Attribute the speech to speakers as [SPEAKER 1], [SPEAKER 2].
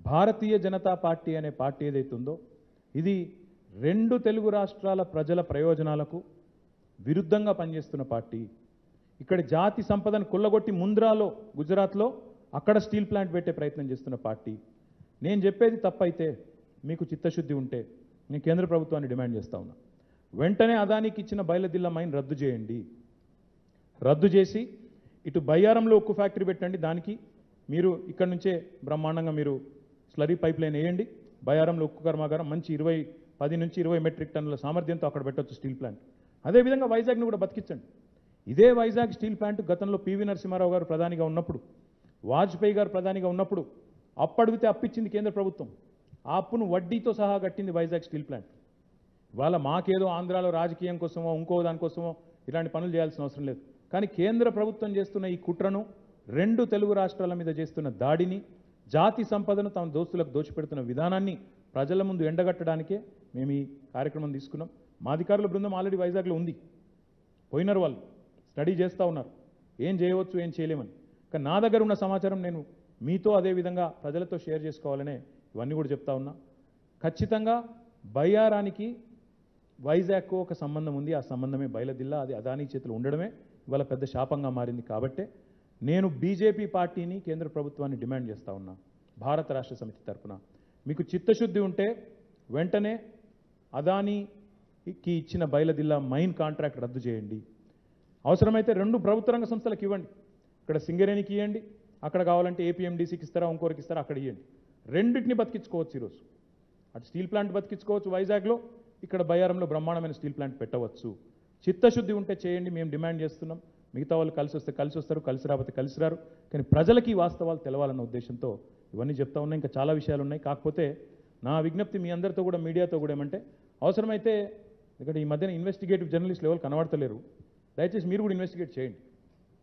[SPEAKER 1] భారతీయ Janata Party అనే party ఏదైతే ఉందో ఇది రెండు తెలుగు రాష్ట్రాల ప్రజల ప్రయోజనాలకు విరుద్ధంగా పనిచేస్తున్న పార్టీ ఇక్కడ జాతి సంపదను కొల్లగొట్టి ముంద్రాలో గుజరాత్లో అక్కడ స్టీల్ ప్లాంట్ పెట్టే ప్రయత్నం చేస్తున్న పార్టీ నేను చెప్పేది తప్పైతే మీకు చిత్తశుద్ధి ఉంటే నేను కేంద్ర ప్రభుత్వాన్ని డిమాండ్ చేస్తా ఉన్నా వెంటనే అదానికి ఇచ్చిన బయలుదిల్ల మైన్ రద్దు చేయండి రద్దు చేసి ఇటు బయ్యారంలో ఉక్కు ఫ్యాక్టరీ పెట్టండి దానికి మీరు ఇక్కడ నుంచే బ్రహ్మాండంగా మీరు స్లరీ పైప్ లైన్ వేయండి బయ్యారంలో ఉక్కు కర్మాగారం మంచి ఇరవై పది నుంచి ఇరవై మెట్రిక్ టన్నుల సామర్థ్యంతో అక్కడ పెట్టొచ్చు స్టీల్ ప్లాంట్ అదేవిధంగా వైజాగ్ను కూడా బతికించండి ఇదే వైజాగ్ స్టీల్ ప్లాంట్ గతంలో పివి నరసింహారావు గారు ప్రధానిగా ఉన్నప్పుడు వాజ్పేయి గారు ప్రధానిగా ఉన్నప్పుడు అప్పడిగితే అప్పిచ్చింది కేంద్ర ప్రభుత్వం ఆ అప్పును వడ్డీతో సహా కట్టింది వైజాగ్ స్టీల్ ప్లాంట్ ఇవాళ మాకేదో ఆంధ్రాలో రాజకీయం కోసమో ఇంకో దానికోసమో ఇలాంటి పనులు చేయాల్సిన అవసరం లేదు కానీ కేంద్ర ప్రభుత్వం చేస్తున్న ఈ కుట్రను రెండు తెలుగు రాష్ట్రాల మీద చేస్తున్న దాడిని జాతి సంపదను తమ దోస్తులకు దోచిపెడుతున్న విధానాన్ని ప్రజల ముందు ఎండగట్టడానికే మేము ఈ కార్యక్రమం తీసుకున్నాం మా అధికారుల బృందం ఆల్రెడీ వైజాగ్లో ఉంది పోయినారు వాళ్ళు స్టడీ చేస్తూ ఉన్నారు ఏం చేయవచ్చు ఏం చేయలేమని కానీ నా దగ్గర ఉన్న సమాచారం నేను మీతో అదే విధంగా ప్రజలతో షేర్ చేసుకోవాలనే ఇవన్నీ కూడా చెప్తా ఉన్నా ఖచ్చితంగా బయ్యారానికి వైజాగ్కు ఒక సంబంధం ఉంది ఆ సంబంధమే బయలుదిల్లా అది అదానీ చేతిలో ఉండడమే ఇవాళ పెద్ద శాపంగా మారింది కాబట్టే నేను బీజేపీ పార్టీని కేంద్ర ప్రభుత్వాన్ని డిమాండ్ చేస్తా ఉన్నా భారత రాష్ట్ర సమితి తరపున మీకు చిత్తశుద్ధి ఉంటే వెంటనే అదానీకి ఇచ్చిన బయలుదిల్లా మైన్ కాంట్రాక్ట్ రద్దు చేయండి అవసరమైతే రెండు ప్రభుత్వ రంగ సంస్థలకు ఇవ్వండి ఇక్కడ సింగరేణికి ఇవ్వండి అక్కడ కావాలంటే ఏపీఎండీసీకి ఇస్తారా ఇంకోరికి ఇస్తారా అక్కడ ఇవ్వండి రెండింటిని బతికించుకోవచ్చు ఈరోజు అటు స్టీల్ ప్లాంట్ బతికించుకోవచ్చు వైజాగ్లో ఇక్కడ బయ్యారంలో బ్రహ్మాండమైన స్టీల్ ప్లాంట్ పెట్టవచ్చు చిత్తశుద్ధి ఉంటే చేయండి మేము డిమాండ్ చేస్తున్నాం మిగతా వాళ్ళు కలిసి వస్తే కలిసి వస్తారు కలిసి రాకపోతే కలిసి రారు కానీ ప్రజలకి ఈ వాస్తవాలు తెలవాలన్న ఉద్దేశంతో ఇవన్నీ చెప్తా ఉన్నాయి ఇంకా చాలా విషయాలు ఉన్నాయి కాకపోతే నా విజ్ఞప్తి మీ అందరితో కూడా మీడియాతో కూడా ఏమంటే అవసరమైతే ఇక్కడ ఈ మధ్యన ఇన్వెస్టిగేటివ్ జర్నలిస్ట్ లెవెల్ కనబడతలేరు దయచేసి మీరు కూడా ఇన్వెస్టిగేట్ చేయండి